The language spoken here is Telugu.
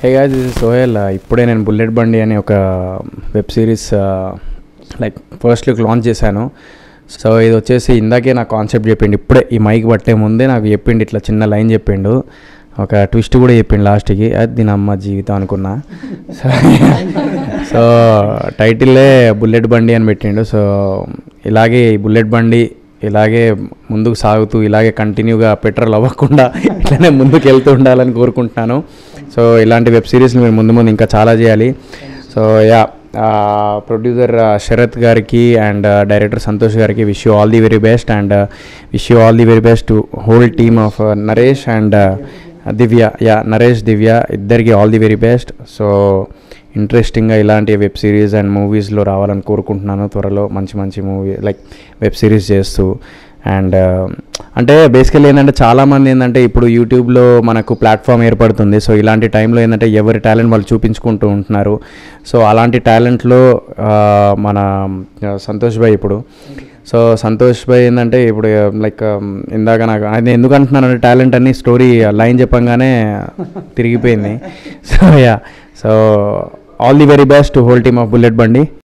hey guys this is Sohel ఇప్పుడే నేను బుల్లెట్ బండి అనే ఒక web series like first look launch చేశాను సో ఇది వచ్చేసి ఇందాకే నాకు కాన్సెప్ట్ చెప్పిండు ఇప్పుడే ఈ మైక్ పట్టే ముందే నాకు చెప్పిండు ఇట్లా చిన్న లైన్ చెప్పిండు ఒక ట్విస్ట్ కూడా చెప్పిండు లాస్ట్కి అది దీని అమ్మ జీవితం అనుకున్నా సో సో టైటిల్లే బుల్లెట్ బండి అని పెట్టిండు సో ఇలాగే ఈ బుల్లెట్ బండి ఇలాగే ముందుకు సాగుతూ ఇలాగే కంటిన్యూగా పెట్రోల్ అవ్వకుండా ఇట్లానే ముందుకు వెళ్తూ ఉండాలని కోరుకుంటున్నాను సో ఇలాంటి వెబ్ సిరీస్ని మీరు ముందు ముందు ఇంకా చాలా చేయాలి సో యా ప్రొడ్యూసర్ శరత్ గారికి అండ్ డైరెక్టర్ సంతోష్ గారికి wish you all the very best and wish you all the very best to whole team of Naresh and Divya ya Naresh Divya ఇద్దరికి all the very best so ఇంట్రెస్టింగ్గా ఇలాంటి వెబ్ సిరీస్ అండ్ మూవీస్లో రావాలని కోరుకుంటున్నాను త్వరలో మంచి మంచి మూవీ లైక్ వెబ్ సిరీస్ చేస్తూ అండ్ అంటే బేసికల్లీ ఏంటంటే చాలామంది ఏంటంటే ఇప్పుడు యూట్యూబ్లో మనకు ప్లాట్ఫామ్ ఏర్పడుతుంది సో ఇలాంటి టైంలో ఏంటంటే ఎవరి టాలెంట్ వాళ్ళు చూపించుకుంటూ ఉంటున్నారు సో అలాంటి టాలెంట్లో మన సంతోష్ భాయ్ ఇప్పుడు సో సంతోష్ భాయ్ ఏంటంటే ఇప్పుడు లైక్ ఇందాక నాకు అది ఎందుకు అంటున్నానంటే టాలెంట్ అని స్టోరీ లైన్ చెప్పంగానే తిరిగిపోయింది so ya so all the very best whole team of Bullet బండి